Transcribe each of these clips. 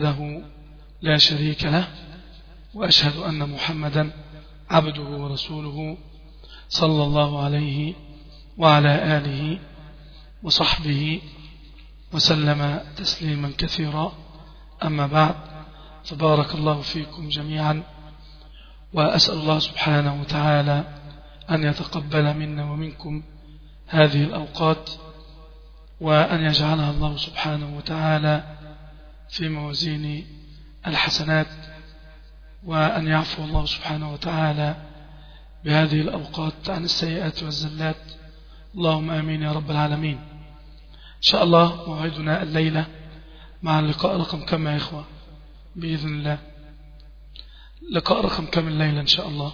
وحده لا شريك له وأشهد أن محمدا عبده ورسوله صلى الله عليه وعلى آله وصحبه وسلم تسليما كثيرا أما بعد فبارك الله فيكم جميعا وأسأل الله سبحانه وتعالى أن يتقبل منا ومنكم هذه الأوقات وأن يجعلها الله سبحانه وتعالى في موازين الحسنات وأن يعفو الله سبحانه وتعالى بهذه الأوقات عن السيئات والزلات اللهم آمين يا رب العالمين إن شاء الله موعدنا الليلة مع اللقاء رقم كم يا إخوة بإذن الله لقاء رقم كم الليلة إن شاء الله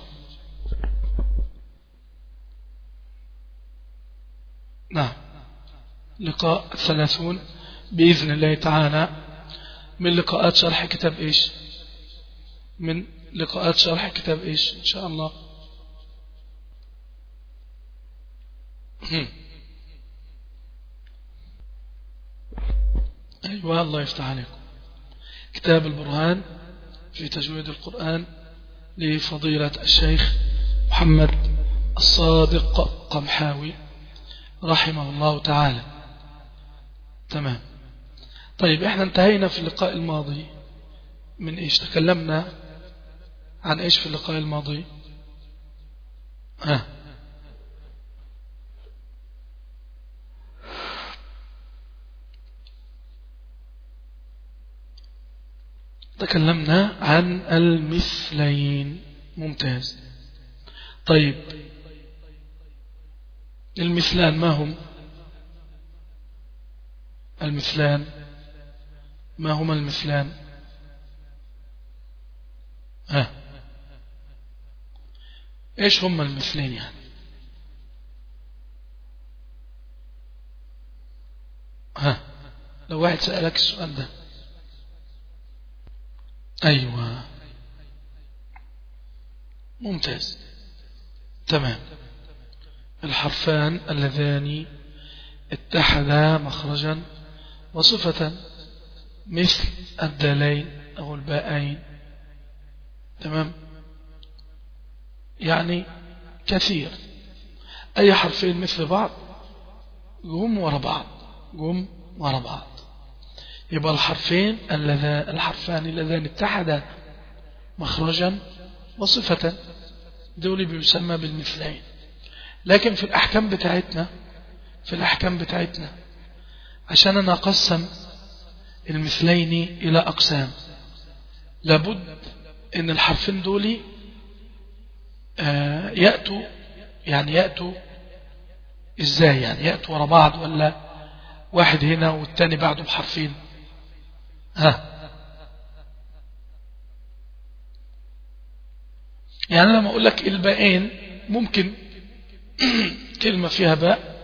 نعم لقاء الثلاثون بإذن الله تعالى من لقاءات شرح كتاب إيش من لقاءات شرح كتاب إيش إن شاء الله أيوة الله يفتح عليكم كتاب البرهان في تجويد القرآن لفضيلة الشيخ محمد الصادق قمحاوي رحمه الله تعالى تمام طيب احنا انتهينا في اللقاء الماضي من ايش تكلمنا عن ايش في اللقاء الماضي ها تكلمنا عن المثلين ممتاز طيب المثلان ما هم المثلان ما هما المثلان ها ايش هما المثلين يعني ها لو واحد سألك السؤال ده أيوة ممتاز تمام الحرفان اللذان اتحدا مخرجا وصفة مثل الدالين أو الباءين تمام يعني كثير أي حرفين مثل بعض جم ورا بعض جم ورا بعض يبقى الحرفين اللذان الحرفان اللذان اتحدا مخرجا وصفة دول بيسمى بالمثلين لكن في الأحكام بتاعتنا في الأحكام بتاعتنا عشان أنا أقسم المثلين إلى أقسام لابد أن الحرفين دول يأتوا يعني يأتوا إزاي يعني يأتوا ورا بعض ولا واحد هنا والتاني بعده بحرفين ها يعني لما أقول لك الباءين ممكن كلمة فيها باء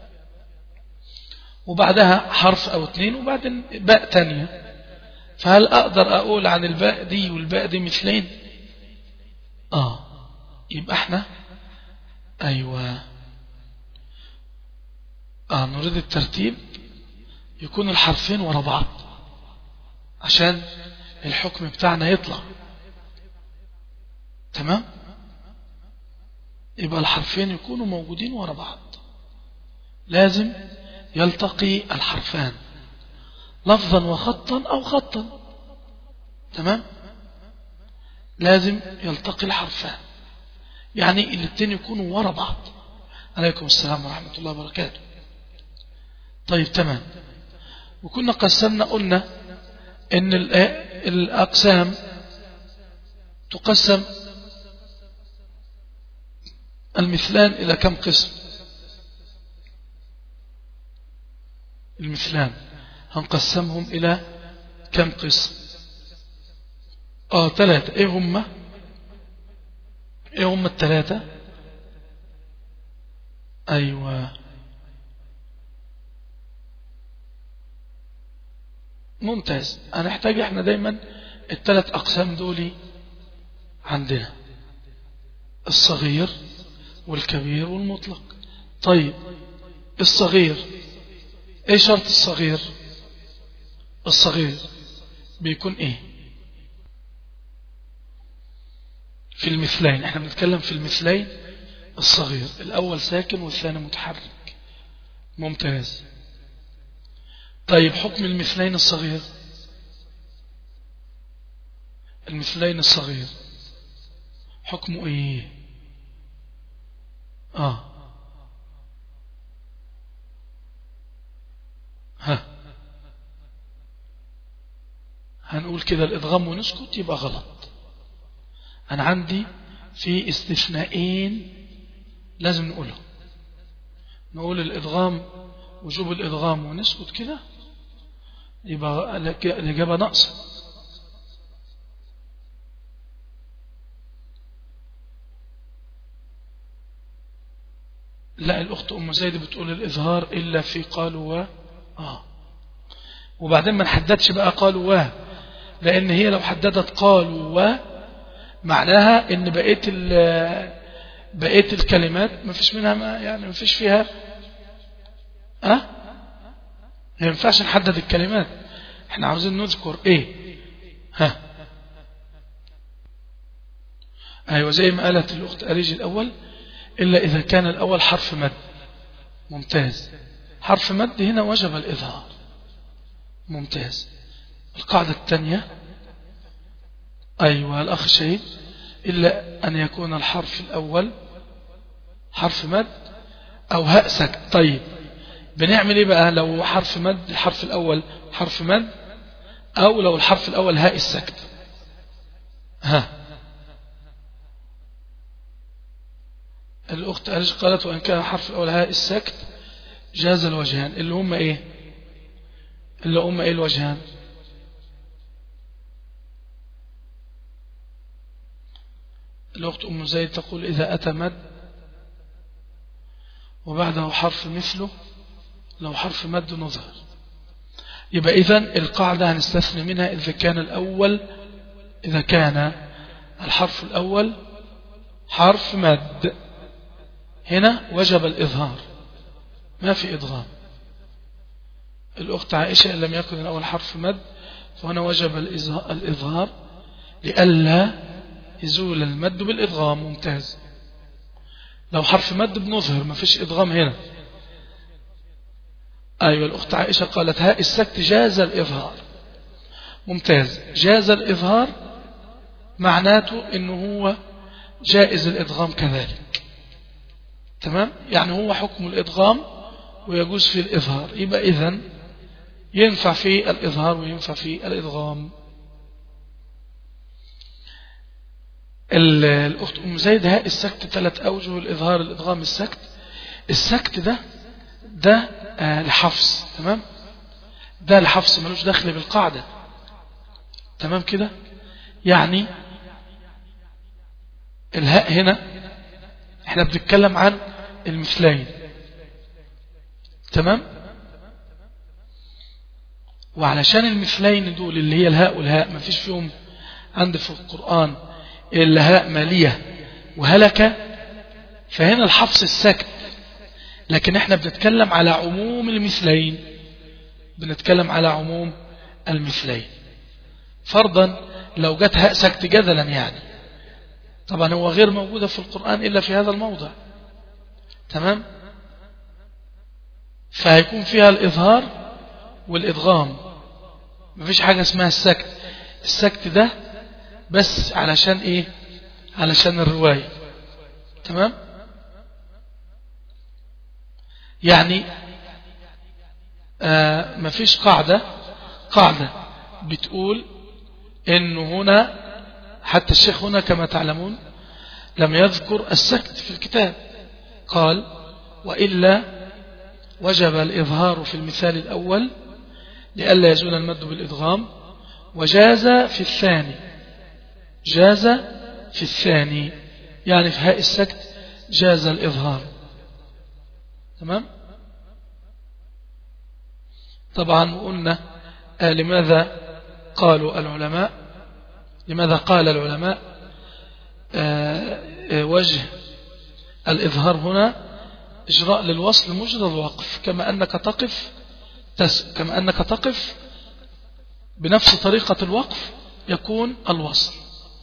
وبعدها حرف أو اثنين وبعدين باء تانية فهل أقدر أقول عن الباء دي والباء دي مثلين آه يبقى احنا أيوة آه نريد الترتيب يكون الحرفين ورا بعض عشان الحكم بتاعنا يطلع تمام يبقى الحرفين يكونوا موجودين ورا بعض لازم يلتقي الحرفان لفظا وخطا أو خطا تمام لازم يلتقي الحرفان يعني الاثنين يكونوا ورا بعض عليكم السلام ورحمة الله وبركاته طيب تمام وكنا قسمنا قلنا ان الأقسام تقسم المثلان إلى كم قسم المثلان هنقسمهم إلى كم قسم آه ثلاثة إيه هم إيه هم الثلاثة أيوة ممتاز هنحتاج احنا دايما الثلاث أقسام دول عندنا الصغير والكبير والمطلق طيب الصغير ايه شرط الصغير الصغير بيكون ايه في المثلين احنا بنتكلم في المثلين الصغير الاول ساكن والثاني متحرك ممتاز طيب حكم المثلين الصغير المثلين الصغير حكمه ايه اه ها هنقول كده الادغام ونسكت يبقى غلط انا عندي في استثنائين لازم نقولهم نقول الادغام وجوب الادغام ونسكت كده يبقى الاجابه ناقصه لا الأخت أم زيد بتقول الإظهار إلا في قالوا و آه وبعدين ما نحددش بقى قالوا و لأن هي لو حددت قالوا و معناها إن بقيت بقيت الكلمات ما فيش منها ما يعني ما فيش فيها أه ما ينفعش نحدد الكلمات احنا عاوزين نذكر ايه ها ايوه زي ما قالت الاخت اريج الاول إلا إذا كان الأول حرف مد ممتاز حرف مد هنا وجب الإظهار ممتاز القاعدة الثانية أيوة الأخ شهيد إلا أن يكون الحرف الأول حرف مد أو هاء سكت طيب بنعمل إيه بقى لو حرف مد الحرف الأول حرف مد أو لو الحرف الأول هاء السكت ها الأخت أرج قالت وإن كان حرف الأول هاء السكت جاز الوجهان اللي هم إيه اللي هم إيه الوجهان الأخت أم زيد تقول إذا أتى مد وبعده حرف مثله لو حرف مد نظهر يبقى إذن القاعدة هنستثني منها إذا كان الأول إذا كان الحرف الأول حرف مد هنا وجب الإظهار ما في إضغام الأخت عائشة إن لم يكن الأول حرف مد فهنا وجب الإظهار لئلا يزول المد بالإضغام ممتاز لو حرف مد بنظهر ما فيش إضغام هنا أيوة الأخت عائشة قالت هاء السكت جاز الإظهار ممتاز جاز الإظهار معناته إنه هو جائز الإضغام كذلك تمام يعني هو حكم الإدغام ويجوز في الإظهار يبقى إذن ينفع في الإظهار وينفع في الإدغام الأخت أم زيد هاء السكت ثلاث أوجه الإظهار الإدغام السكت السكت ده ده آه لحفظ تمام ده لحفظ ملوش دخل بالقاعدة تمام كده يعني الهاء هنا احنا بنتكلم عن المثلين تمام وعلشان المثلين دول اللي هي الهاء والهاء ما فيش فيهم عند في القرآن إلا هاء مالية وهلك فهنا الحفص السكت لكن احنا بنتكلم على عموم المثلين بنتكلم على عموم المثلين فرضا لو جت هاء سكت جدلا يعني طبعا هو غير موجودة في القرآن إلا في هذا الموضع تمام فهيكون فيها الإظهار والإدغام مفيش حاجة اسمها السكت السكت ده بس علشان إيه علشان الرواية تمام يعني آه مفيش قاعدة قاعدة بتقول إنه هنا حتى الشيخ هنا كما تعلمون لم يذكر السكت في الكتاب قال وإلا وجب الإظهار في المثال الأول لئلا يزول المد بالإدغام وجاز في الثاني جاز في الثاني يعني في هاء السكت جاز الإظهار تمام طبعا قلنا آه لماذا قالوا العلماء لماذا قال العلماء آه آه وجه الإظهار هنا إجراء للوصل مجرى الوقف كما أنك تقف تس كما أنك تقف بنفس طريقة الوقف يكون الوصل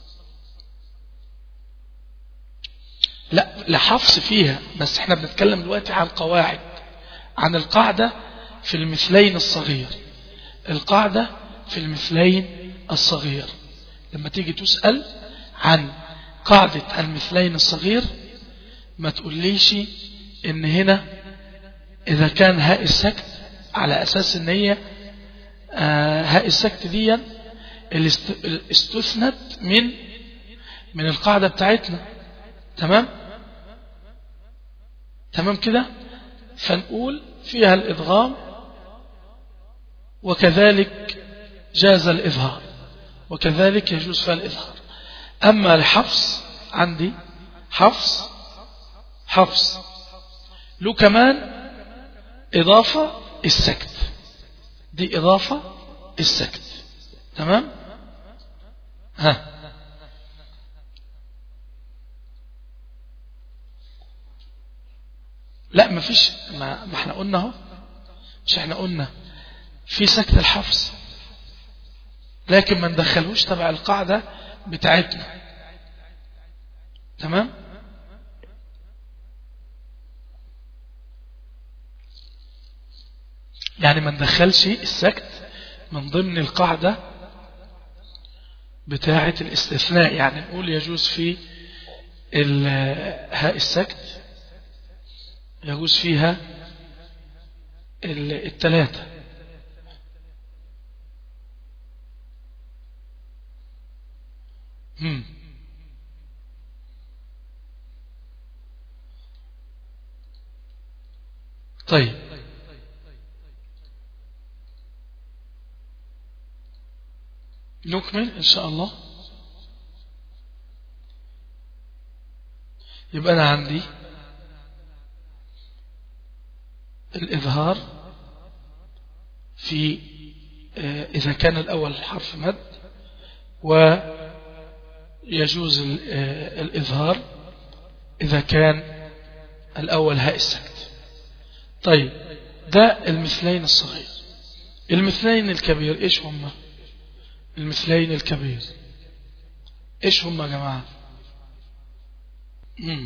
لا لحفص فيها بس احنا بنتكلم دلوقتي عن قواعد عن القاعدة في المثلين الصغير القاعدة في المثلين الصغير لما تيجي تسأل عن قاعدة المثلين الصغير ما تقوليش ان هنا اذا كان هاء السكت على اساس ان هي آه، هاء السكت دي استثنت من من القاعدة بتاعتنا تمام تمام كده فنقول فيها الإدغام وكذلك جاز الإظهار وكذلك يجوز فيها الإظهار أما الحفص عندي حفص حفص له كمان إضافة السكت دي إضافة السكت تمام ها لا ما فيش ما, ما احنا قلنا اهو مش احنا قلنا في سكت الحفظ لكن ما ندخلوش تبع القاعدة بتاعتنا تمام يعني ما ندخلش السكت من ضمن القاعدة بتاعة الاستثناء يعني نقول يجوز في هاء السكت يجوز فيها الثلاثة طيب نكمل إن شاء الله يبقى أنا عندي الإظهار في آه، إذا كان الأول حرف مد ويجوز آه، الإظهار إذا كان الأول هاء السكت طيب ده المثلين الصغير المثلين الكبير إيش هما المثلين الكبير إيش هما يا جماعة مم.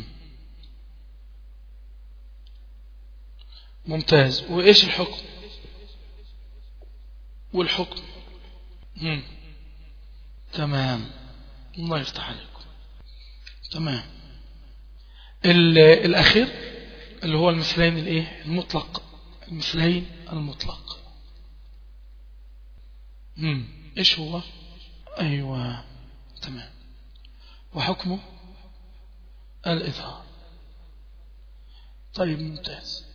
ممتاز وإيش الحكم والحكم مم. تمام الله يفتح عليكم تمام الأخير اللي هو المثلين الايه المطلق المثلين المطلق مم. ايش هو ايوه تمام وحكمه الإظهار طيب ممتاز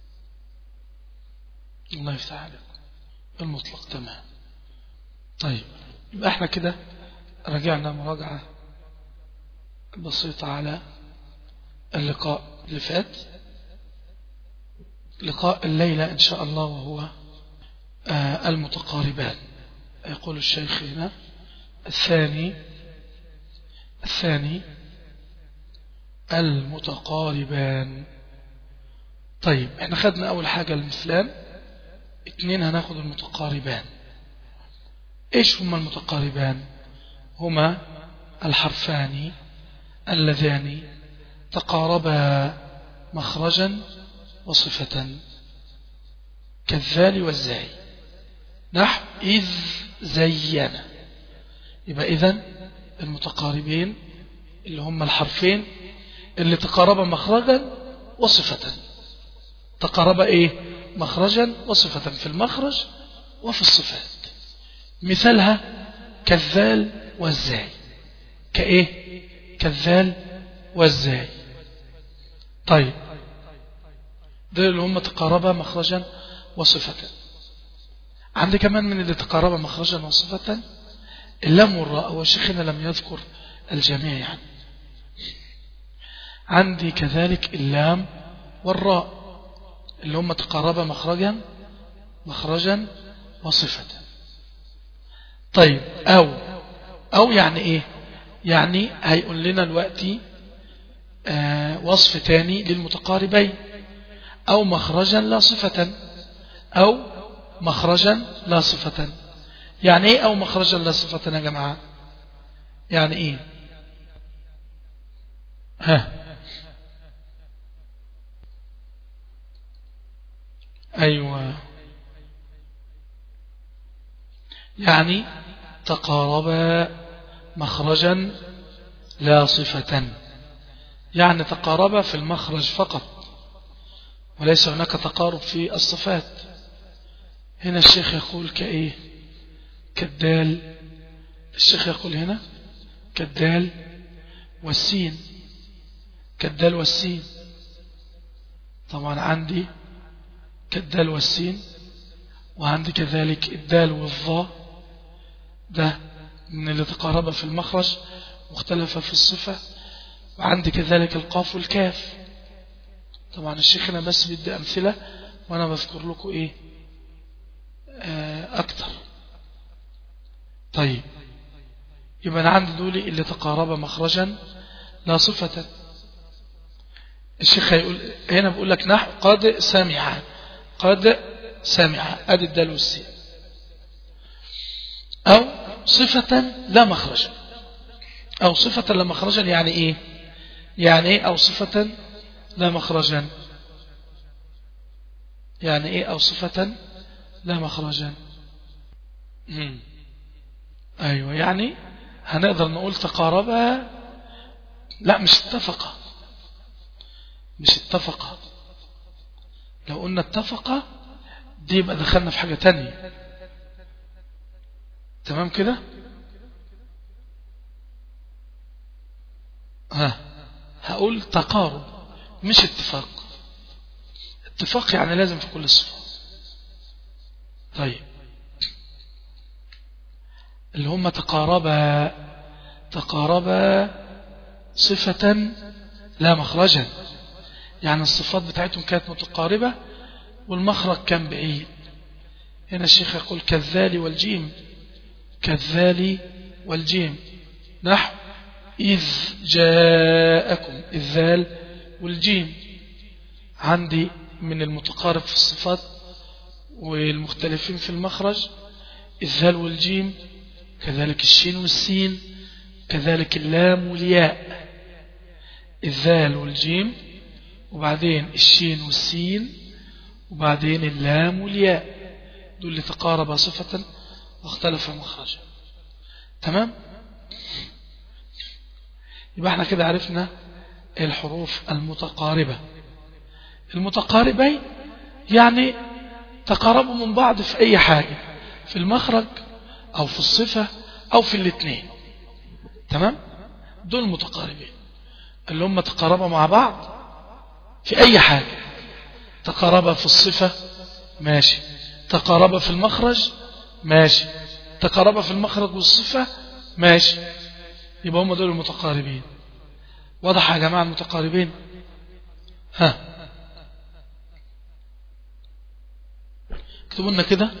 الله يفتح عليكم المطلق تمام طيب يبقى احنا كده رجعنا مراجعة بسيطة على اللقاء اللي فات لقاء الليلة إن شاء الله وهو آه المتقاربان يقول الشيخ هنا الثاني الثاني المتقاربان طيب احنا خدنا أول حاجة المثلان اثنين هناخد المتقاربان ايش هما المتقاربان هما الحرفان اللذان تقاربا مخرجا وصفة كالذال والزاي نحو إذ زينا يبقى إذن المتقاربين اللي هم الحرفين اللي تقاربا مخرجا وصفة تقاربا إيه مخرجا وصفة في المخرج وفي الصفات مثالها كالذال والزاي كإيه كالذال والزاي طيب دول اللي هم تقاربا مخرجا وصفة عندي كمان من اللي تقاربا مخرجا وصفة اللام والراء وشيخنا لم يذكر الجميع يعني عندي كذلك اللام والراء اللي هم تقاربا مخرجا مخرجا وصفة طيب أو أو يعني إيه يعني هيقول لنا دلوقتي آه وصف تاني للمتقاربين أو مخرجا لا صفة أو مخرجا لا صفة يعني ايه او مخرجا لا صفة يا جماعة يعني ايه ها ايوه يعني تقاربا مخرجا لا صفة يعني تقاربا في المخرج فقط وليس هناك تقارب في الصفات هنا الشيخ يقول كإيه كالدال الشيخ يقول هنا كالدال والسين كالدال والسين طبعا عندي كالدال والسين وعندي كذلك الدال والظاء ده من اللي تقارب في المخرج واختلف في الصفة وعندي كذلك القاف والكاف طبعا الشيخ هنا بس بدي أمثلة وأنا بذكر لكم إيه آه، أكتر طيب يبقى أنا عندي دولي اللي تقارب مخرجا لا صفة الشيخ هيقول هنا بقول لك نحو قد سمع قد سمع أدي الدال والسين أو صفة لا مخرجا أو صفة لا مخرجا يعني إيه يعني إيه أو صفة لا مخرجا يعني إيه أو صفة لا مخرجا مم. أيوة يعني هنقدر نقول تقاربها لا مش اتفق مش اتفق لو قلنا اتفق دي يبقى دخلنا في حاجة تانية تمام كده ها هقول تقارب مش اتفاق اتفاق يعني لازم في كل الصفات طيب اللي هم تقاربا تقاربا صفة لا مخرجا يعني الصفات بتاعتهم كانت متقاربة والمخرج كان بعيد هنا الشيخ يقول كالذال والجيم كالذال والجيم نحو إذ جاءكم الذال والجيم عندي من المتقارب في الصفات والمختلفين في المخرج الذال والجيم كذلك الشين والسين كذلك اللام والياء الذال والجيم وبعدين الشين والسين وبعدين اللام والياء دول اللي تقارب صفة واختلف مخرجا تمام يبقى احنا كده عرفنا الحروف المتقاربة المتقاربين يعني تقاربوا من بعض في أي حاجة في المخرج أو في الصفة أو في الاثنين تمام دول متقاربين اللي هم تقاربوا مع بعض في أي حاجة تقارب في الصفة ماشي تقارب في المخرج ماشي تقارب في المخرج والصفة ماشي يبقى هم دول المتقاربين واضح يا جماعة المتقاربين ها اكتبوا لنا كده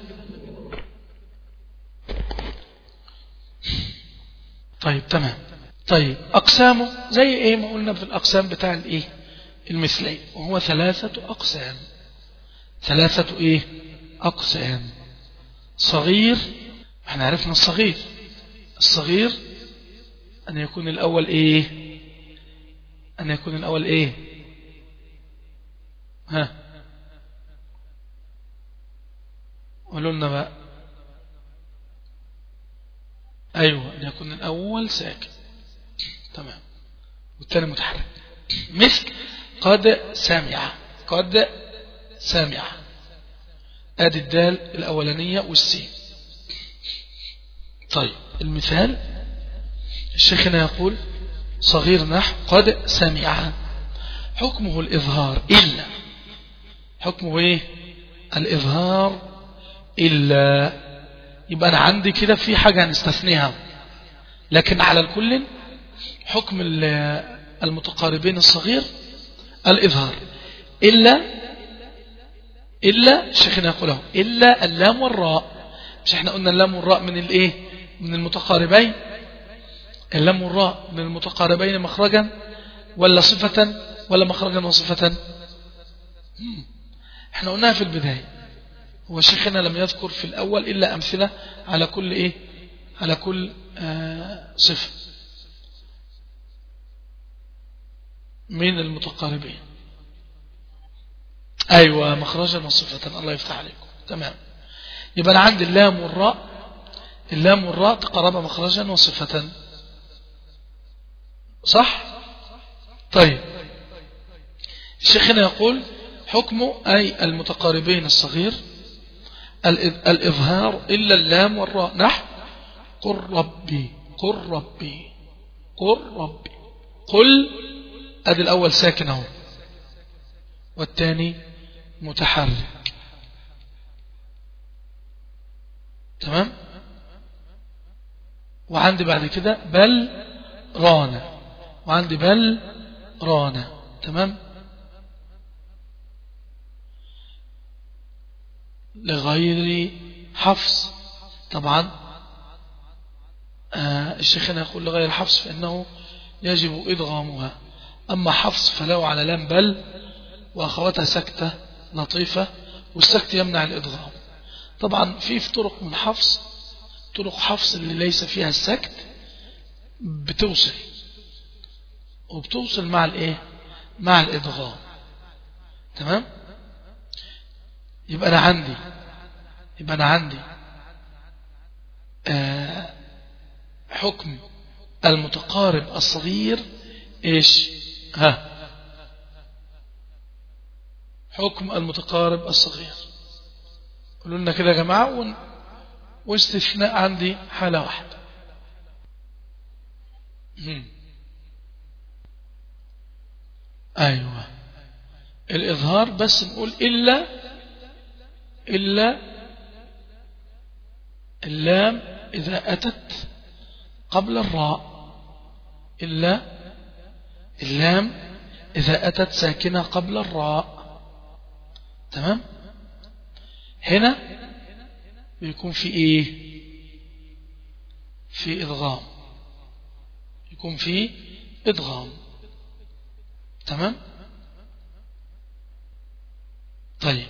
طيب تمام طيب أقسامه زي إيه ما قلنا في الأقسام بتاع الإيه المثلين وهو ثلاثة أقسام ثلاثة إيه أقسام صغير احنا عرفنا الصغير الصغير أن يكون الأول إيه أن يكون الأول إيه ها قولوا لنا بقى أيوة أن يكون الأول ساكن تمام والثاني متحرك مثل قد سمع قد سمع ادي الدال الاولانيه والسين طيب المثال الشيخ هنا يقول صغير نحو قد سمع حكمه الإظهار إلا حكمه إيه الإظهار إلا يبقى أنا عندي كده في حاجة هنستثنيها لكن على الكل حكم المتقاربين الصغير الإظهار إلا إلا شيخنا يقوله إلا اللام والراء مش احنا قلنا اللام والراء من الايه من المتقاربين اللام والراء من المتقاربين مخرجا ولا صفة ولا مخرجا وصفة احنا قلناها في البداية وشيخنا لم يذكر في الأول إلا أمثلة على كل إيه على كل آه صفة من المتقاربين أيوة مخرجا وصفة الله يفتح عليكم تمام يبقى أنا عندي اللام والراء اللام والراء تقرب مخرجا وصفة صح طيب الشيخ هنا يقول حكم أي المتقاربين الصغير الإظهار إلا اللام والراء نحو قل ربي قل ربي قل ربي قل أدي الأول ساكن اهو والثاني متحرك تمام وعندي بعد كده بل رانا وعندي بل رانا تمام لغير حفص طبعا آه الشيخ يقول لغير حفص فإنه يجب إدغامها أما حفص فله على لام بل وأخواتها سكتة لطيفة والسكت يمنع الإدغام طبعا في في طرق من حفص طرق حفص اللي ليس فيها السكت بتوصل وبتوصل مع الايه مع الادغام تمام يبقى انا عندي يبقى انا عندي آه حكم المتقارب الصغير ايش ها حكم المتقارب الصغير قولوا لنا كده يا جماعة واستثناء عندي حالة واحدة أيوة الإظهار بس نقول إلا إلا اللام إذا أتت قبل الراء إلا اللام إذا أتت ساكنة قبل الراء تمام هنا بيكون في إيه في إضغام يكون في إضغام تمام طيب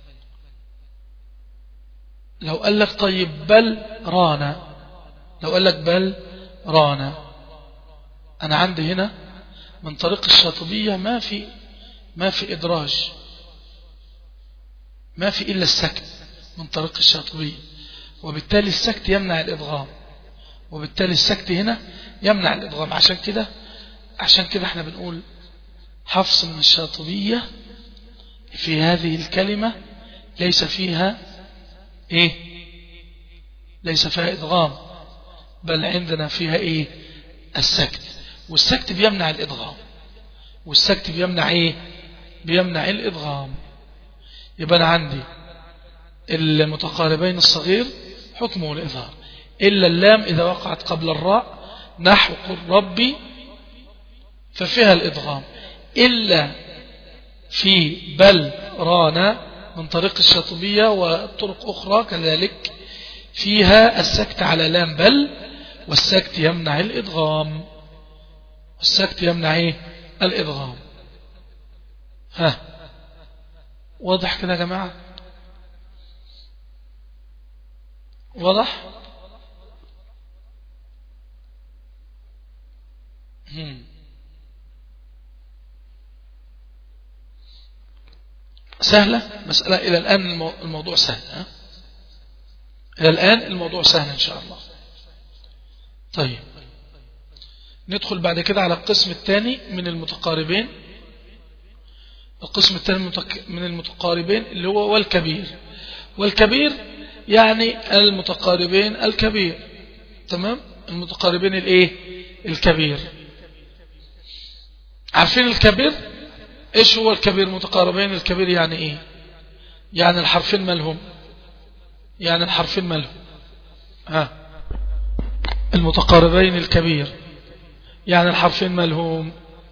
لو قال لك طيب بل رانا لو قال لك بل رانا أنا عندي هنا من طريق الشاطبية ما في ما في إدراج ما في إلا السكت من طريق الشاطبية وبالتالي السكت يمنع الإدغام وبالتالي السكت هنا يمنع الإدغام عشان كده عشان كده احنا بنقول حفص من الشاطبية في هذه الكلمة ليس فيها ايه ليس فيها إدغام بل عندنا فيها ايه السكت والسكت بيمنع الإدغام والسكت بيمنع ايه بيمنع الإدغام يبقى أنا عندي المتقاربين الصغير حكمه الإظهار إلا اللام إذا وقعت قبل الراء نحو قل ربي ففيها الإدغام إلا في بل رانا من طريق الشاطبية وطرق أخرى كذلك فيها السكت على لام بل والسكت يمنع الإدغام والسكت يمنع إيه؟ الإدغام ها واضح كده يا جماعة واضح هم. سهلة مسألة إلى الآن الموضوع سهل ها؟ إلى الآن الموضوع سهل إن شاء الله طيب ندخل بعد كده على القسم الثاني من المتقاربين القسم الثاني من المتقاربين اللي هو والكبير والكبير يعني المتقاربين الكبير تمام المتقاربين الايه الكبير عارفين الكبير ايش هو الكبير متقاربين الكبير يعني ايه يعني الحرفين مالهم يعني الحرفين مالهم ها المتقاربين الكبير يعني الحرفين مالهم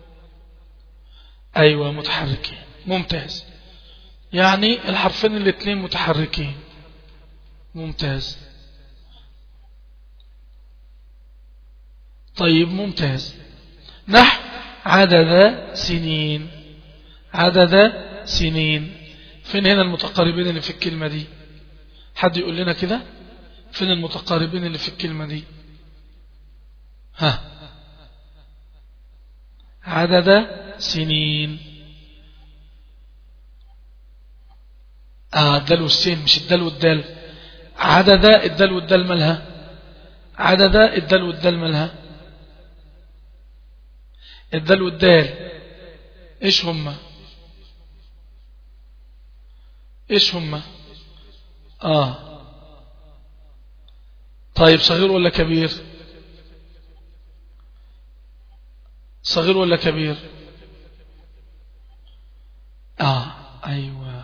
ايوه متحركين ممتاز يعني الحرفين الاثنين متحركين ممتاز طيب ممتاز نحو عدد سنين عدد سنين فين هنا المتقاربين اللي في الكلمة دي حد يقول لنا كده فين المتقاربين اللي في الكلمة دي ها عدد سنين آه الدال والسين مش الدال والدال عدد الدال والدال مالها عدد الدال والدال مالها الدال والدال ايش هما ايش هما اه طيب صغير ولا كبير صغير ولا كبير اه ايوه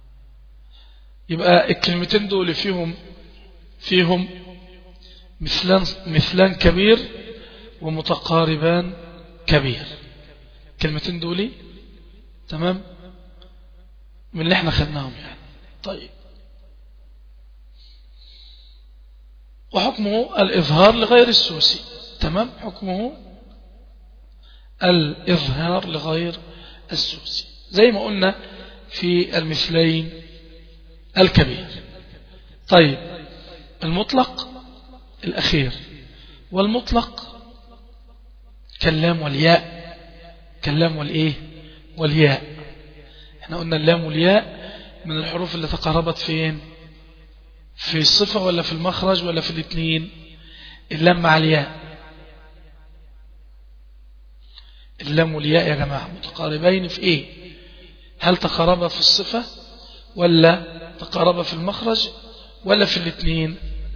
يبقى الكلمتين دول فيهم فيهم مثلان مثلان كبير ومتقاربان كبير كلمتين دولي تمام من اللي احنا خدناهم يعني طيب وحكمه الإظهار لغير السوسي تمام حكمه الإظهار لغير السوسي زي ما قلنا في المثلين الكبير طيب المطلق الأخير والمطلق كاللام والياء كاللام والإيه والياء احنا قلنا اللام والياء من الحروف اللي تقربت فين في الصفة ولا في المخرج ولا في الاثنين اللام مع الياء اللام والياء يا جماعة متقاربين في ايه هل تقربا في الصفة ولا تقربا في المخرج ولا في الاثنين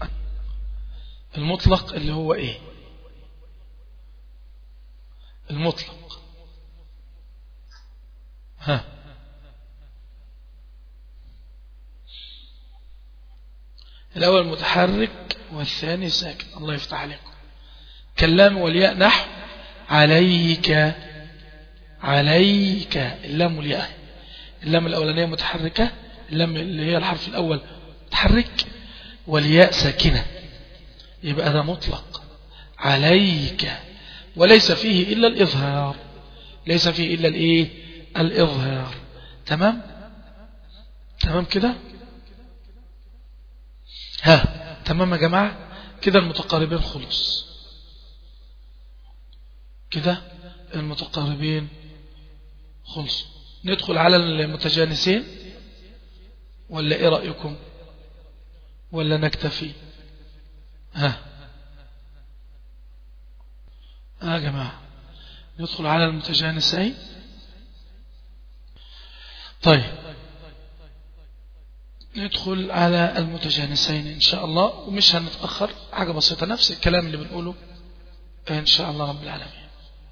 المطلق اللي هو ايه المطلق ها الأول متحرك والثاني ساكن الله يفتح عليكم كلام والياء نحو عليك عليك اللام والياء اللام الأولانية متحركة اللام اللي هي الحرف الأول متحرك والياء ساكنة يبقى ده مطلق عليك وليس فيه إلا الإظهار ليس فيه إلا الإيه الإظهار تمام تمام كده ها تمام يا جماعة كده المتقاربين خلص كده المتقاربين خلص ندخل على المتجانسين ولا ايه رأيكم ولا نكتفي ها ها يا جماعة ندخل على المتجانسين طيب ندخل على المتجانسين إن شاء الله ومش هنتأخر حاجة بسيطة نفس الكلام اللي بنقوله إن شاء الله رب العالمين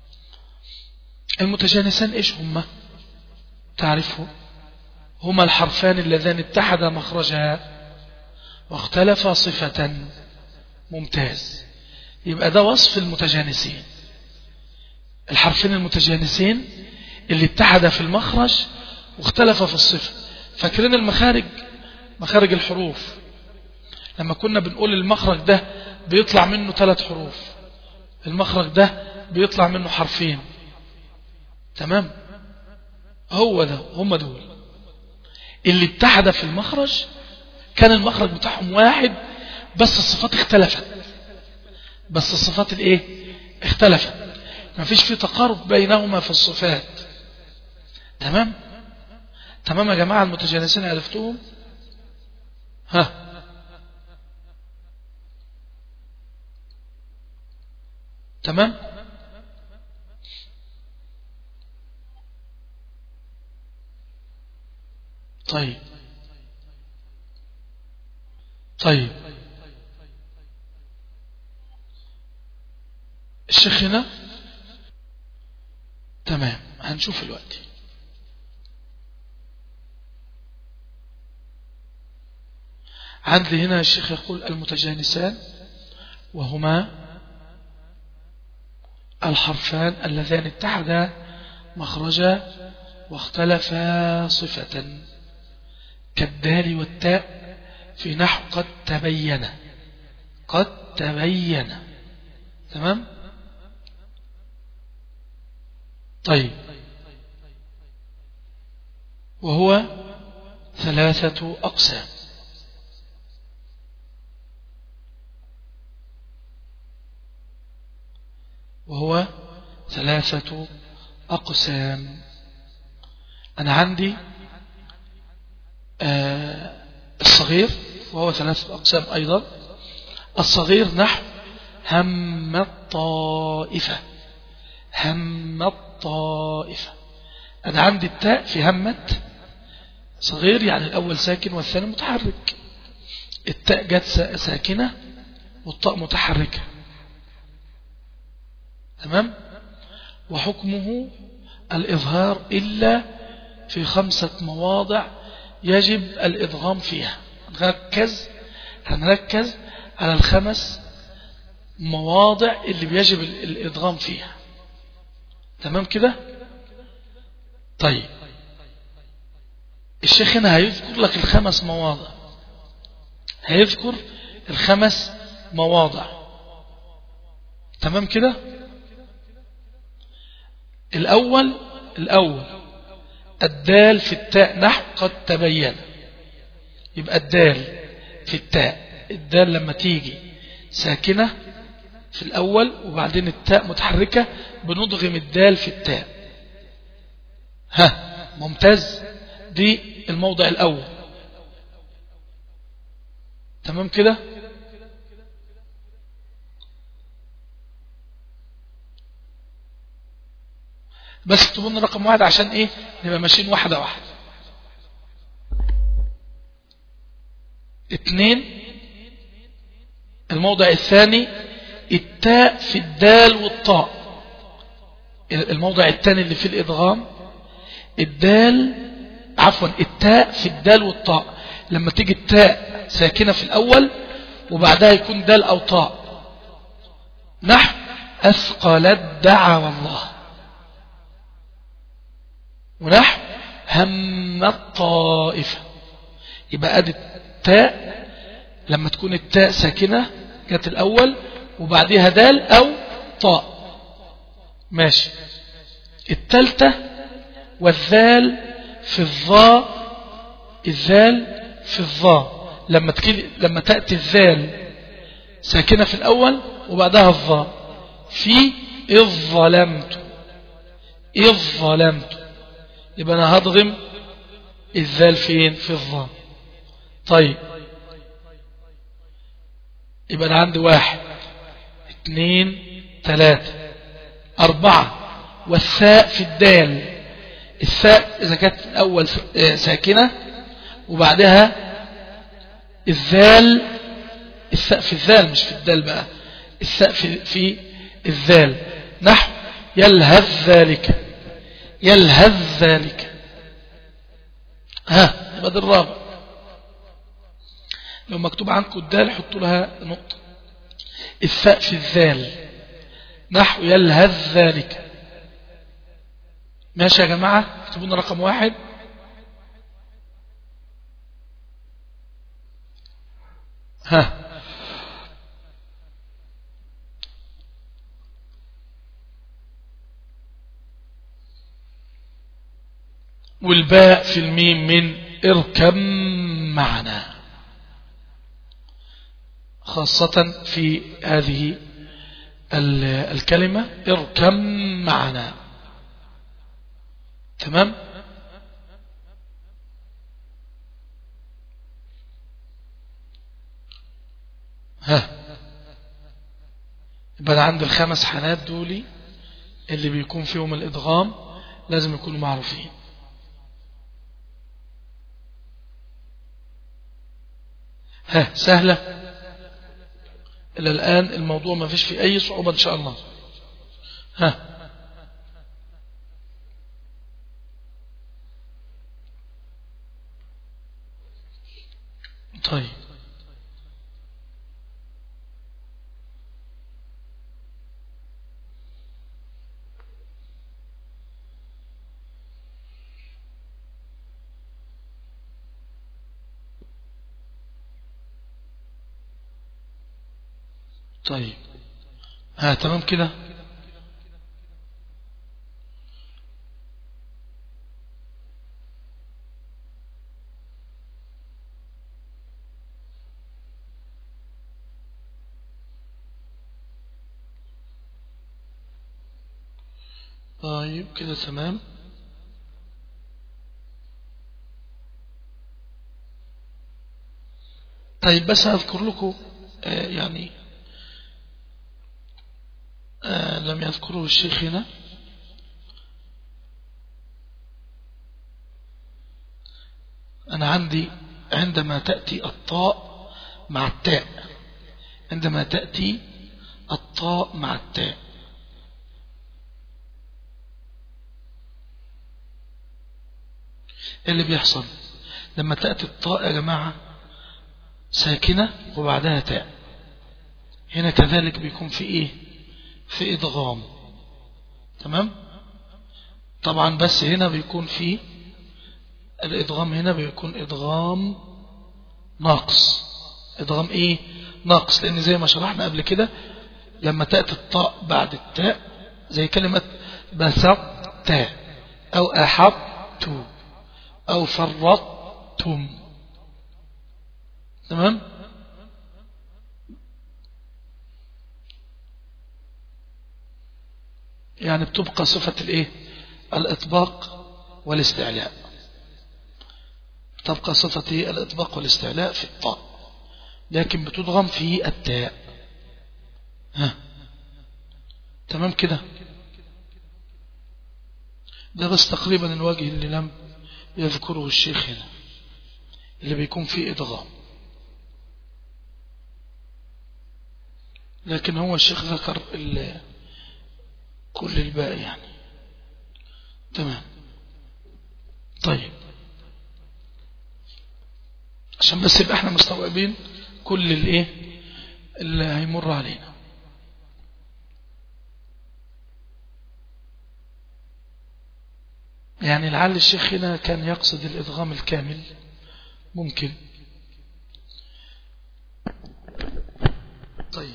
المتجانسان إيش هما تعرفوا هما الحرفان اللذان اتحدا مخرجا واختلفا صفة ممتاز يبقى ده وصف المتجانسين الحرفين المتجانسين اللي اتحدا في المخرج واختلفا في الصفة فاكرين المخارج مخارج الحروف لما كنا بنقول المخرج ده بيطلع منه ثلاث حروف المخرج ده بيطلع منه حرفين تمام هو ده هم دول اللي اتحد في المخرج كان المخرج بتاعهم واحد بس الصفات اختلفت بس الصفات الايه اختلفت ما فيش في تقارب بينهما في الصفات تمام تمام يا جماعة المتجانسين عرفتوهم ها تمام طيب طيب الشيخ هنا تمام هنشوف الوقت عندي هنا الشيخ يقول المتجانسان وهما الحرفان اللذان اتحدا مخرجا واختلفا صفة كالدال والتاء في نحو قد تبين قد تبين تمام طيب وهو ثلاثة أقسام وهو ثلاثة أقسام أنا عندي آه الصغير وهو ثلاثة أقسام أيضا الصغير نحو هم الطائفة هم الطائفة أنا عندي التاء في همت صغير يعني الأول ساكن والثاني متحرك التاء جت ساكنة والطاء متحركة تمام وحكمه الإظهار إلا في خمسة مواضع يجب الإضغام فيها نركز هنركز على الخمس مواضع اللي بيجب الإضغام فيها تمام كده طيب الشيخ هنا هيذكر لك الخمس مواضع هيذكر الخمس مواضع تمام كده الأول الأول الدال في التاء نحو قد تبين يبقى الدال في التاء الدال لما تيجي ساكنة في الأول وبعدين التاء متحركة بنضغم الدال في التاء ها ممتاز دي الموضع الأول تمام كده بس اكتبوا لنا رقم واحد عشان ايه نبقى ماشيين واحدة واحدة اتنين الموضع الثاني التاء في الدال والطاء الموضع الثاني اللي في الإدغام الدال عفوا التاء في الدال والطاء لما تيجي التاء ساكنة في الأول وبعدها يكون دال أو طاء نحو أثقلت دعوى الله ونحو هم الطائفة يبقى أدي التاء لما تكون التاء ساكنة جت الأول وبعدها دال أو طاء ماشي التالتة والذال في الظاء الذال في الظاء لما تكي لما تأتي الذال ساكنة في الأول وبعدها الظاء في إذ ظلمت إذ ظلمت يبقى أنا هضغم الذال فين في الظاء طيب يبقى أنا عندي واحد اثنين ثلاثة أربعة والثاء في الدال الثاء إذا كانت الأول ساكنة وبعدها الذال الثاء في الذال مش في الدال بقى الثاء في, في الذال نحو يلهذ ذلك يلهذ ذلك ها يبقى ده الرابع لو مكتوب عنكم الدال حطوا لها نقطة الثاء في الذال نحو يلهذ ذلك ماشي يا جماعة اكتبوا لنا رقم واحد ها والباء في الميم من اركب معنا خاصة في هذه الكلمة اركب معنا تمام ها يبقى أنا عند الخمس حالات دولي اللي بيكون فيهم الإدغام لازم يكونوا معروفين ها سهلة إلى الآن الموضوع ما فيش فيه أي صعوبة إن شاء الله ها طيب طيب ها تمام كده طيب كده تمام طيب بس أذكر لكم آه يعني آه لم يذكره الشيخ هنا أنا عندي عندما تأتي الطاء مع التاء عندما تأتي الطاء مع التاء إيه اللي بيحصل لما تأتي الطاء يا جماعة ساكنة وبعدها تاء هنا كذلك بيكون في ايه في ادغام تمام طبعا بس هنا بيكون في الادغام هنا بيكون ادغام ناقص ادغام ايه ناقص لان زي ما شرحنا قبل كده لما تأتي الطاء بعد التاء زي كلمة بسطت او احبت او فرطتم تمام يعني بتبقى صفة الايه الاطباق والاستعلاء تبقى صفة الاطباق والاستعلاء في الطاء لكن بتضغم في التاء ها تمام كده ده بس تقريبا الوجه اللي لم يذكره الشيخ هنا اللي بيكون فيه إدغام لكن هو الشيخ ذكر كل الباقي يعني تمام طيب عشان بس يبقى احنا مستوعبين كل الايه اللي هيمر علينا يعني لعل الشيخ هنا كان يقصد الإدغام الكامل ممكن طيب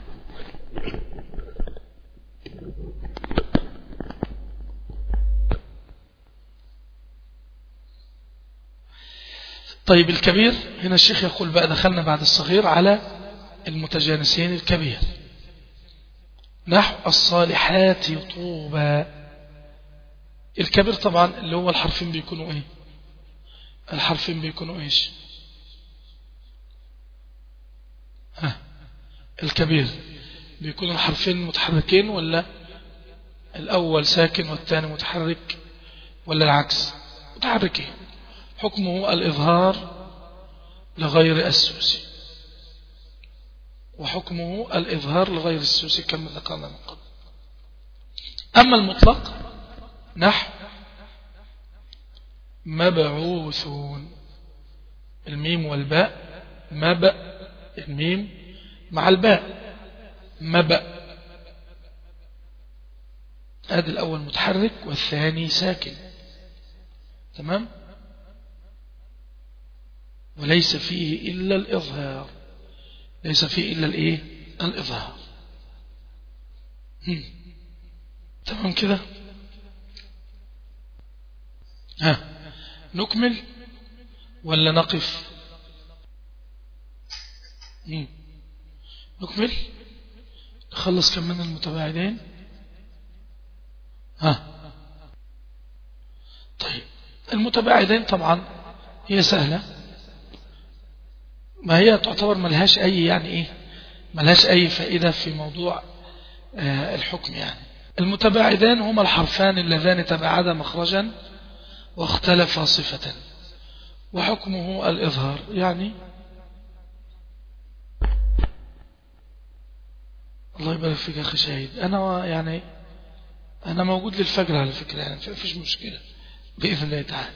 طيب الكبير هنا الشيخ يقول بقى دخلنا بعد الصغير على المتجانسين الكبير نحو الصالحات طوبى الكبير طبعا اللي هو الحرفين بيكونوا ايه الحرفين بيكونوا ايش ها الكبير بيكون الحرفين متحركين ولا الأول ساكن والثاني متحرك ولا العكس متحركين حكمه الإظهار لغير السوسي وحكمه الإظهار لغير السوسي كما ذكرنا من قبل أما المطلق نحو مبعوثون الميم والباء مبأ الميم مع الباء مبأ هذا الأول متحرك والثاني ساكن تمام وليس فيه إلا الإظهار ليس فيه إلا الإيه الإظهار تمام كده ها نكمل ولا نقف مم. نكمل نخلص كم من المتباعدين ها طيب المتباعدين طبعا هي سهلة ما هي تعتبر ملهاش أي يعني إيه ملهاش أي فائدة في موضوع آه الحكم يعني المتباعدان هما الحرفان اللذان تباعدا مخرجا واختلفا صفة وحكمه الإظهار يعني الله يبارك فيك يا أخي شهيد أنا يعني أنا موجود للفجر على فكرة يعني فيش مشكلة بإذن الله تعالى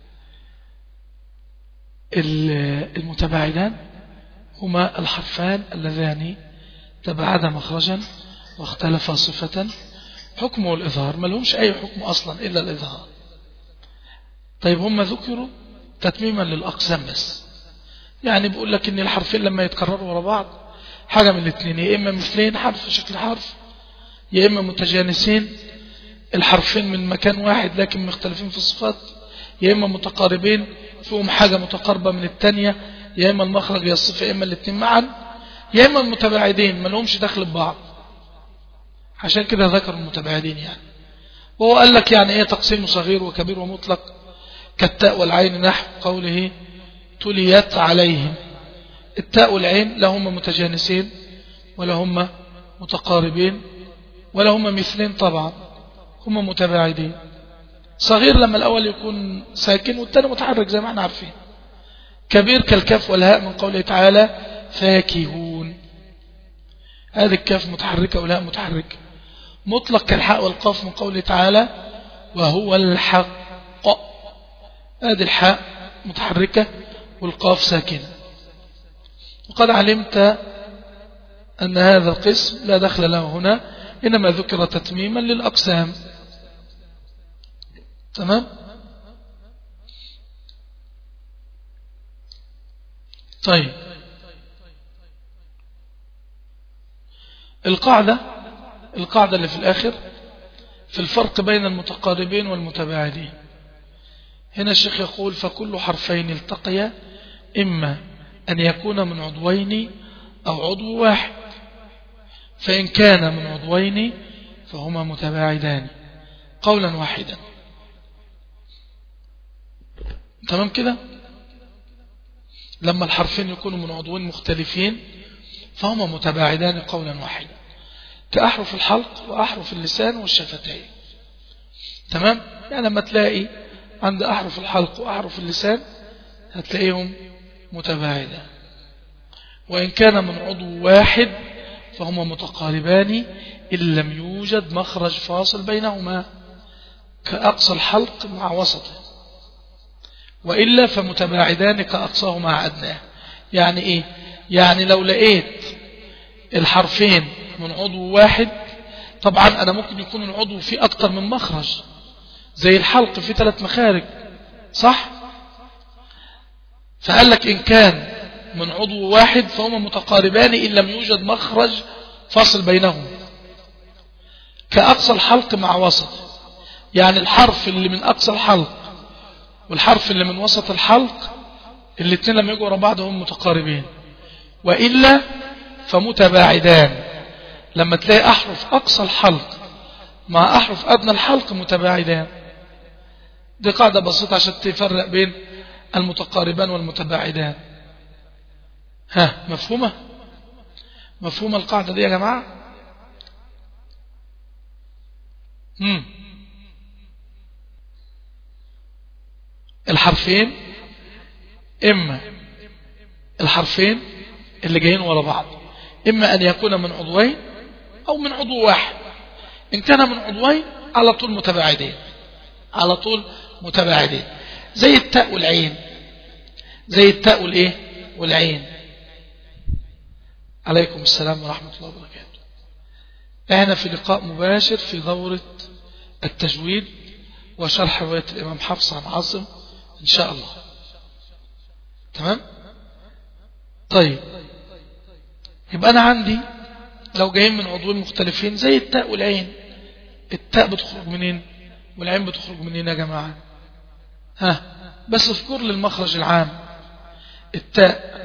المتباعدان هما الحرفان اللذان تباعدا مخرجا واختلفا صفة حكمه الإظهار ما لهمش أي حكم أصلا إلا الإظهار طيب هم ذكروا تتميما للأقسام بس يعني بيقول لك إن الحرفين لما يتكرروا ورا بعض حاجة من الاثنين يا إما مثلين حرف شكل حرف يا إما متجانسين الحرفين من مكان واحد لكن مختلفين في الصفات يا إما متقاربين فيهم حاجة متقاربة من التانية يا إما المخرج يا الصفة يا إما الاثنين معا يا إما المتباعدين ما لهمش دخل ببعض عشان كده ذكر المتباعدين يعني وهو قال لك يعني ايه تقسيم صغير وكبير ومطلق كالتاء والعين نحو قوله تليت عليهم التاء والعين لهما متجانسين ولهما متقاربين ولهما مثلين طبعا هما متباعدين صغير لما الأول يكون ساكن والثاني متحرك زي ما احنا عارفين كبير كالكف والهاء من قوله تعالى فاكهون هذه الكاف متحركة والهاء متحركة مطلق كالحاء والقاف من قوله تعالى وهو الحق هذه الحاء متحركة والقاف ساكنة وقد علمت أن هذا القسم لا دخل له هنا إنما ذكر تتميما للأقسام تمام طيب القاعدة القاعدة اللي في الآخر في الفرق بين المتقاربين والمتباعدين هنا الشيخ يقول فكل حرفين التقيا إما أن يكون من عضوين أو عضو واحد فإن كان من عضوين فهما متباعدان قولا واحدا تمام كده لما الحرفين يكونوا من عضوين مختلفين فهما متباعدان قولا واحدا كأحرف الحلق وأحرف اللسان والشفتين تمام يعني لما تلاقي عند أحرف الحلق وأحرف اللسان هتلاقيهم متباعدان وإن كان من عضو واحد فهما متقاربان إن لم يوجد مخرج فاصل بينهما كأقصى الحلق مع وسطه وإلا فمتباعدان كأقصاه مع أدناه يعني إيه يعني لو لقيت الحرفين من عضو واحد طبعا أنا ممكن يكون العضو فيه أكتر من مخرج زي الحلق في ثلاث مخارج صح فقال لك إن كان من عضو واحد فهما متقاربان إن لم يوجد مخرج فاصل بينهم كأقصى الحلق مع وسط يعني الحرف اللي من أقصى الحلق والحرف اللي من وسط الحلق الاثنين لما يجوا ورا بعض هم متقاربين وإلا فمتباعدان لما تلاقي أحرف أقصى الحلق مع أحرف أدنى الحلق متباعدان دي قاعدة بسيطة عشان تفرق بين المتقاربان والمتباعدان ها مفهومة مفهومة القاعدة دي يا جماعة مم. الحرفين إما الحرفين اللي جايين ورا بعض إما أن يكون من عضوين أو من عضو واحد إن كان من عضوين على طول متباعدين على طول متباعدين زي التاء والعين زي التاء والإيه والعين عليكم السلام ورحمة الله وبركاته احنا في لقاء مباشر في دورة التجويد وشرح رواية الإمام حفص عن عاصم إن شاء الله تمام طيب يبقى أنا عندي لو جايين من عضوين مختلفين زي التاء والعين التاء بتخرج منين والعين بتخرج منين يا جماعة ها بس اذكر للمخرج العام التاء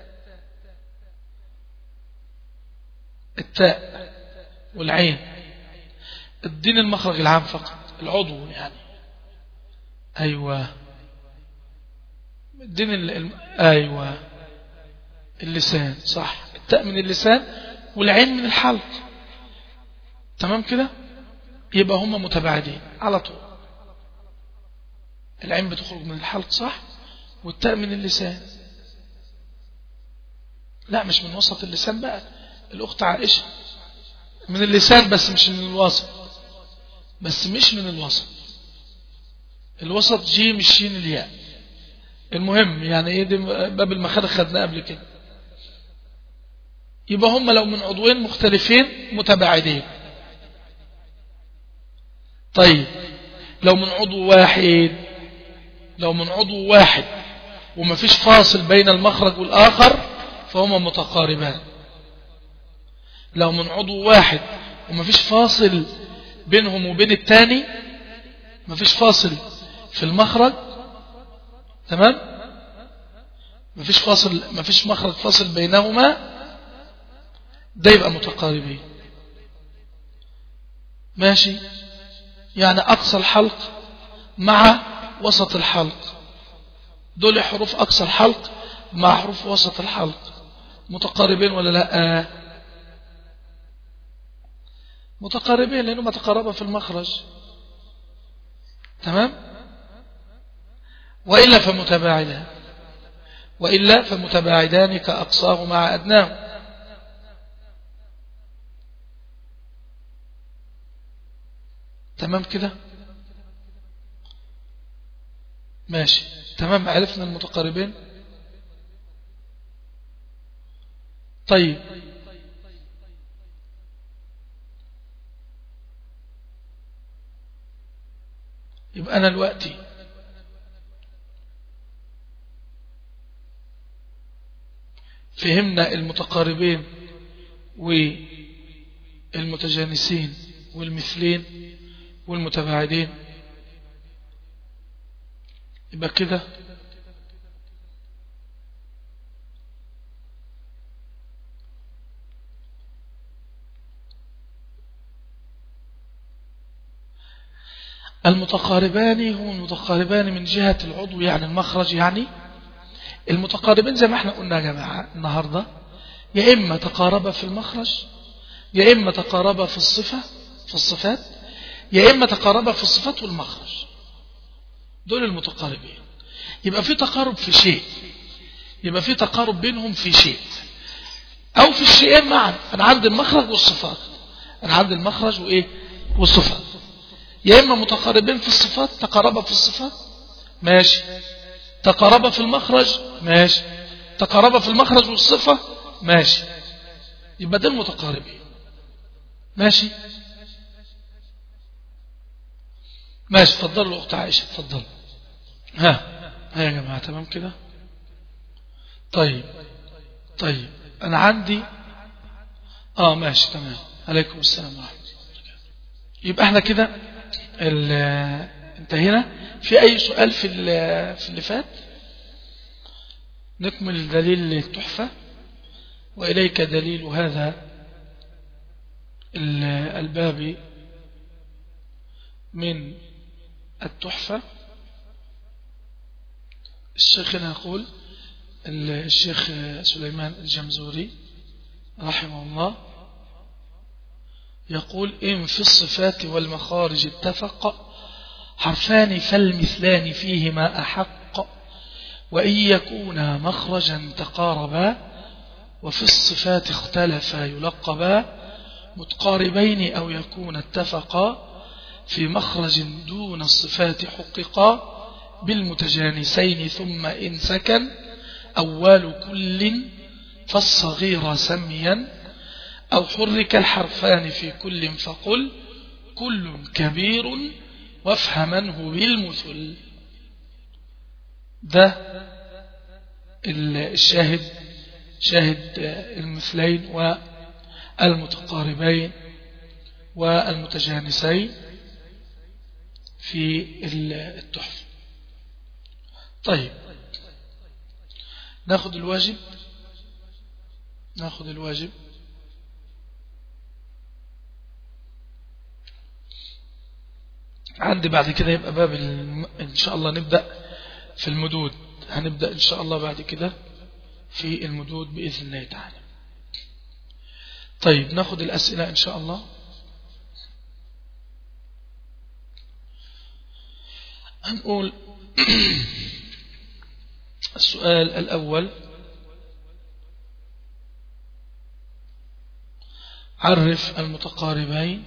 التاء والعين الدين المخرج العام فقط العضو يعني أيوة الدين ال... أيوة اللسان صح التاء من اللسان والعين من الحلق تمام كده يبقى هما متباعدين على طول العين بتخرج من الحلق صح والتاء من اللسان لا مش من وسط اللسان بقى الأخت عائشة من اللسان بس مش من الوسط بس مش من الوسط الوسط جيم الشين الياء المهم يعني ايه دي باب المخارج خدناه قبل كده يبقى هم لو من عضوين مختلفين متباعدين طيب لو من عضو واحد لو من عضو واحد وما فيش فاصل بين المخرج والآخر فهما متقاربان لو من عضو واحد وما فيش فاصل بينهم وبين التاني ما فيش فاصل في المخرج تمام ما فيش فاصل ما فيش مخرج فاصل بينهما ده يبقى متقاربين ماشي يعني أقصى الحلق مع وسط الحلق دول حروف أقصى الحلق مع حروف وسط الحلق متقاربين ولا لا متقاربين لأنه متقاربة في المخرج تمام وإلا فمتباعدان وإلا فمتباعدان كأقصاه مع أدناه تمام كده ماشي تمام عرفنا المتقاربين طيب يبقى أنا دلوقتي فهمنا المتقاربين والمتجانسين والمثلين والمتباعدين يبقى كده المتقاربان هم المتقاربان من جهة العضو يعني المخرج يعني المتقاربين زي ما احنا قلنا يا جماعة النهاردة يا إما تقارب في المخرج يا إما تقارب في الصفة في الصفات يا إما تقارب في الصفات والمخرج دول المتقاربين يبقى في تقارب في شيء يبقى في تقارب بينهم في شيء أو في الشيئين معا أنا عندي المخرج والصفات أنا عندي المخرج وإيه والصفات يا إما متقاربين في الصفات تقارب في الصفات ماشي تقارب في المخرج ماشي تقارب في المخرج والصفة ماشي يبقى ده المتقاربين ماشي ماشي تفضلوا أخت عائشة تفضل ها ها يا جماعة تمام كده طيب طيب أنا عندي آه ماشي تمام عليكم السلام ورحمة الله يبقى احنا كده انتهينا في أي سؤال في في اللي فات نكمل دليل التحفة وإليك دليل هذا الباب من التحفة الشيخ يقول الشيخ سليمان الجمزوري رحمه الله يقول إن في الصفات والمخارج اتفق حرفان فالمثلان فيهما أحق وإن يكونا مخرجا تقاربا وفي الصفات اختلفا يلقبا متقاربين أو يكون اتفقا في مخرج دون الصفات حققا بالمتجانسين ثم إن سكن أول كل فالصغير سميا أو حرك الحرفان في كل فقل كل كبير وافهمنه بالمثل ده الشاهد شاهد المثلين والمتقاربين والمتجانسين في التحفة طيب ناخذ الواجب ناخذ الواجب عندي بعد كده يبقى باب الم... إن شاء الله نبدأ في المدود هنبدأ إن شاء الله بعد كده في المدود بإذن الله تعالى طيب ناخد الأسئلة إن شاء الله هنقول السؤال الأول عرف المتقاربين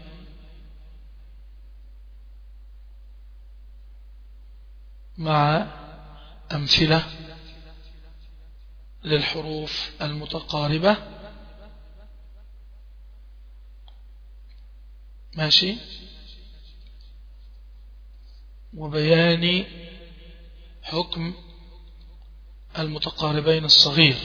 مع أمثلة للحروف المتقاربة ماشي وبيان حكم المتقاربين الصغير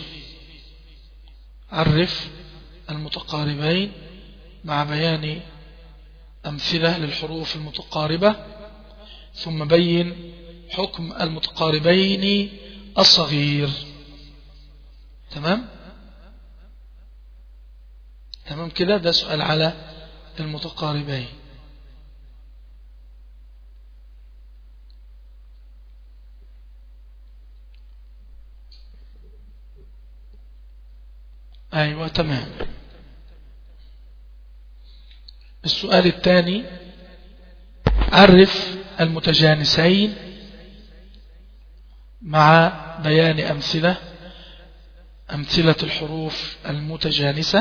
عرف المتقاربين مع بيان أمثلة للحروف المتقاربة ثم بين حكم المتقاربين الصغير تمام تمام كده ده سؤال على المتقاربين أيوة تمام السؤال الثاني عرف المتجانسين مع بيان أمثلة أمثلة الحروف المتجانسة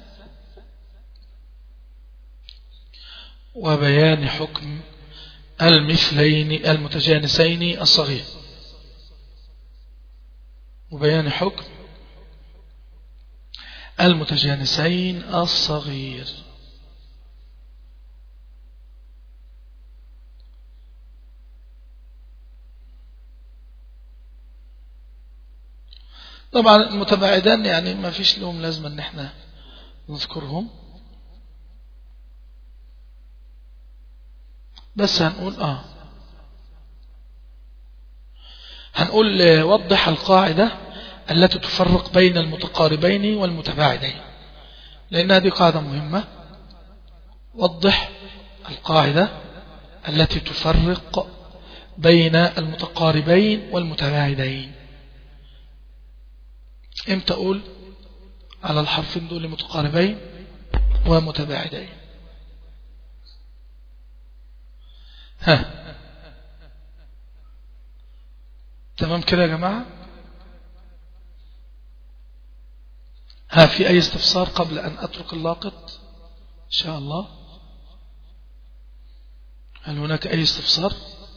وبيان حكم المثلين المتجانسين الصغير وبيان حكم المتجانسين الصغير طبعا المتباعدان يعني ما فيش لهم لازمة ان احنا نذكرهم بس هنقول اه هنقول وضح القاعدة التي تفرق بين المتقاربين والمتباعدين لأن هذه قاعدة مهمة وضح القاعدة التي تفرق بين المتقاربين والمتباعدين امتى اقول على الحرفين دول متقاربين ومتباعدين ها تمام كده يا جماعة ها في أي استفسار قبل أن أترك اللاقط إن شاء الله هل هناك أي استفسار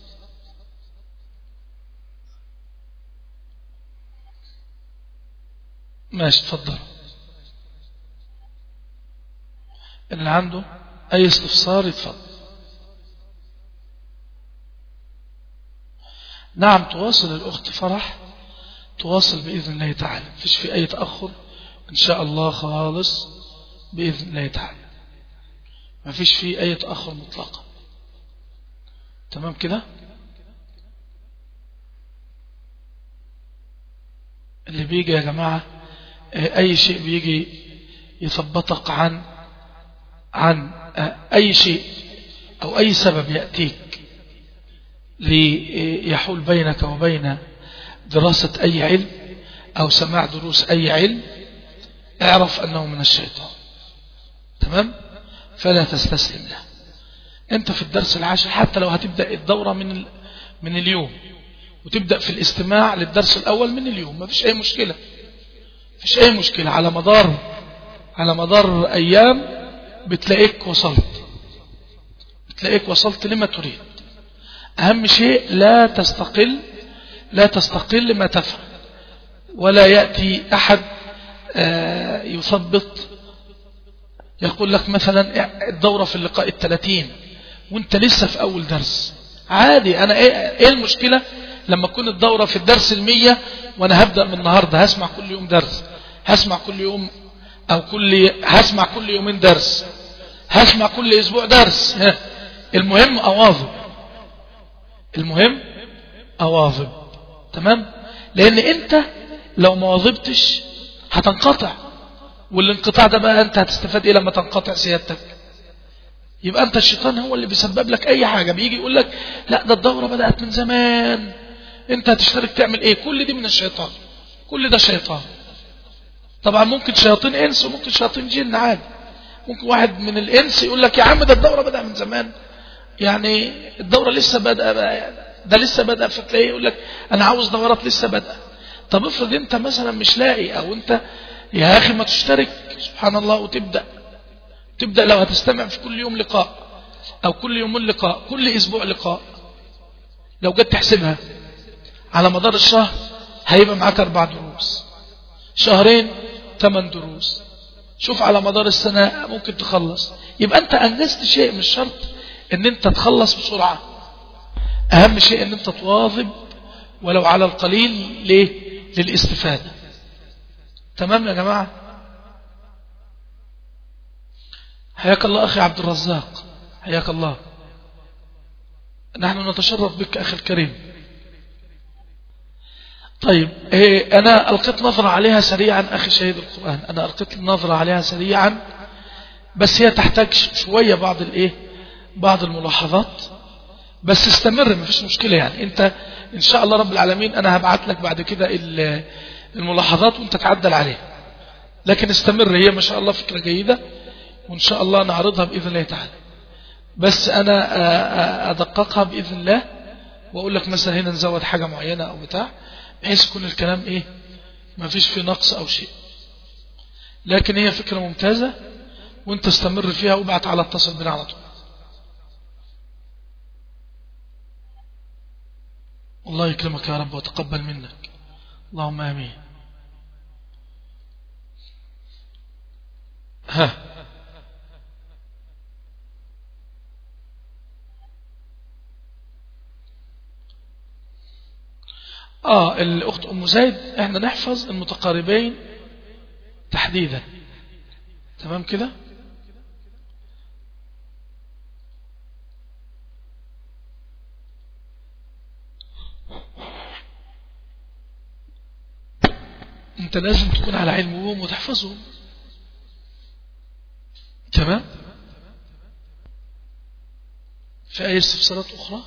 ماشي تفضل اللي عنده أي استفسار يتفضل نعم تواصل الأخت فرح تواصل بإذن الله تعالى فيش في أي تأخر إن شاء الله خالص بإذن الله تعالى ما فيش فيه أي تأخر مطلقا تمام كده اللي بيجي يا جماعة أي شيء بيجي يثبتك عن عن أي شيء أو أي سبب يأتيك ليحول بينك وبين دراسة أي علم أو سماع دروس أي علم اعرف أنه من الشيطان تمام فلا تستسلم له أنت في الدرس العاشر حتى لو هتبدأ الدورة من من اليوم وتبدأ في الاستماع للدرس الأول من اليوم ما فيش أي مشكلة فيش أي مشكلة على مدار على مدار أيام بتلاقيك وصلت بتلاقيك وصلت لما تريد أهم شيء لا تستقل لا تستقل ما تفعل ولا يأتي أحد يثبط يقول لك مثلا الدورة في اللقاء الثلاثين وانت لسه في أول درس عادي أنا إيه المشكلة لما تكون الدورة في الدرس المية وأنا هبدأ من النهاردة هسمع كل يوم درس هسمع كل يوم أو كل هسمع كل يومين درس هسمع كل أسبوع درس المهم أواظب المهم أواظب تمام لأن أنت لو ما واظبتش هتنقطع والانقطاع ده بقى أنت هتستفاد إيه لما تنقطع سيادتك يبقى أنت الشيطان هو اللي بيسبب لك أي حاجة بيجي يقول لك لا ده الدورة بدأت من زمان أنت هتشترك تعمل إيه كل دي من الشيطان كل ده شيطان طبعا ممكن شياطين إنس وممكن شياطين جن عادي ممكن واحد من الإنس يقول لك يا عم ده الدورة بدأ من زمان يعني الدورة لسه بدأ ده لسه بدأ فتلاقيه يقول لك أنا عاوز دورات لسه بدأ طب افرض أنت مثلا مش لاقي أو أنت يا أخي ما تشترك سبحان الله وتبدأ تبدأ لو هتستمع في كل يوم لقاء أو كل يومين لقاء كل أسبوع لقاء لو جيت تحسبها على مدار الشهر هيبقى معاك أربع دروس شهرين ثمان دروس شوف على مدار السنة ممكن تخلص يبقى أنت أنجزت شيء مش شرط ان انت تخلص بسرعة اهم شيء ان انت تواظب ولو على القليل ليه للاستفادة تمام يا جماعة حياك الله أخي عبد الرزاق حياك الله نحن نتشرف بك أخي الكريم طيب إيه أنا ألقيت نظرة عليها سريعا أخي شهيد القرآن أنا ألقيت نظرة عليها سريعا بس هي تحتاج شوية بعض الإيه بعض الملاحظات بس استمر مفيش مشكلة يعني أنت إن شاء الله رب العالمين أنا هبعت لك بعد كده الملاحظات وأنت تعدل عليها لكن استمر هي ما شاء الله فكرة جيدة وإن شاء الله نعرضها بإذن الله تعالى بس أنا أدققها بإذن الله وأقول لك مثلا هنا نزود حاجة معينة أو بتاع بحيث يكون الكلام إيه ما فيش فيه نقص أو شيء لكن هي فكرة ممتازة وانت استمر فيها وابعت على اتصل بنا على طول الله يكرمك يا رب وتقبل منك اللهم امين ها اه الاخت ام زيد احنا نحفظ المتقاربين تحديدا تمام كده انت لازم تكون على علم بهم وتحفظهم تمام في أي استفسارات أخرى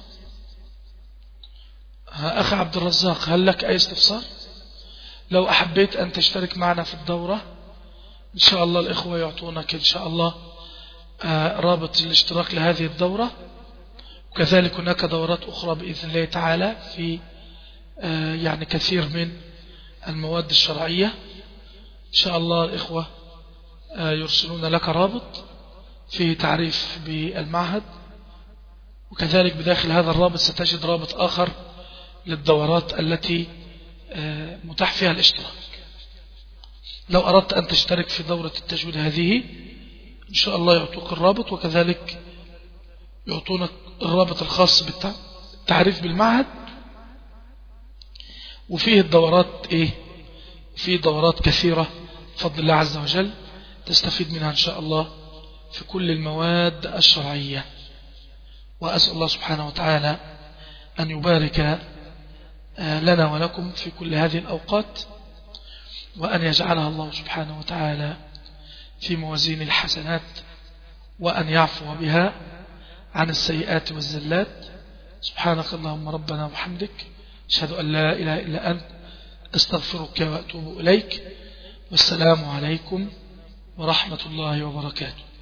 أخ عبد الرزاق هل لك أي استفسار لو أحبيت أن تشترك معنا في الدورة إن شاء الله الإخوة يعطونك إن شاء الله آه، رابط الاشتراك لهذه الدورة وكذلك هناك دورات أخرى بإذن الله تعالى في آه، يعني كثير من المواد الشرعية إن شاء الله الإخوة آه، يرسلون لك رابط فيه تعريف بالمعهد وكذلك بداخل هذا الرابط ستجد رابط آخر للدورات التي آه، متاح فيها الاشتراك لو أردت أن تشترك في دورة التجويد هذه إن شاء الله يعطوك الرابط وكذلك يعطونك الرابط الخاص بالتعريف بالمعهد وفيه الدورات إيه فيه دورات كثيرة بفضل الله عز وجل تستفيد منها إن شاء الله في كل المواد الشرعية وأسأل الله سبحانه وتعالى أن يبارك آه، لنا ولكم في كل هذه الأوقات وأن يجعلها الله سبحانه وتعالى في موازين الحسنات وأن يعفو بها عن السيئات والزلات سبحانك اللهم ربنا وحمدك أشهد أن لا إله إلا أنت استغفرك وأتوب إليك والسلام عليكم ورحمة الله وبركاته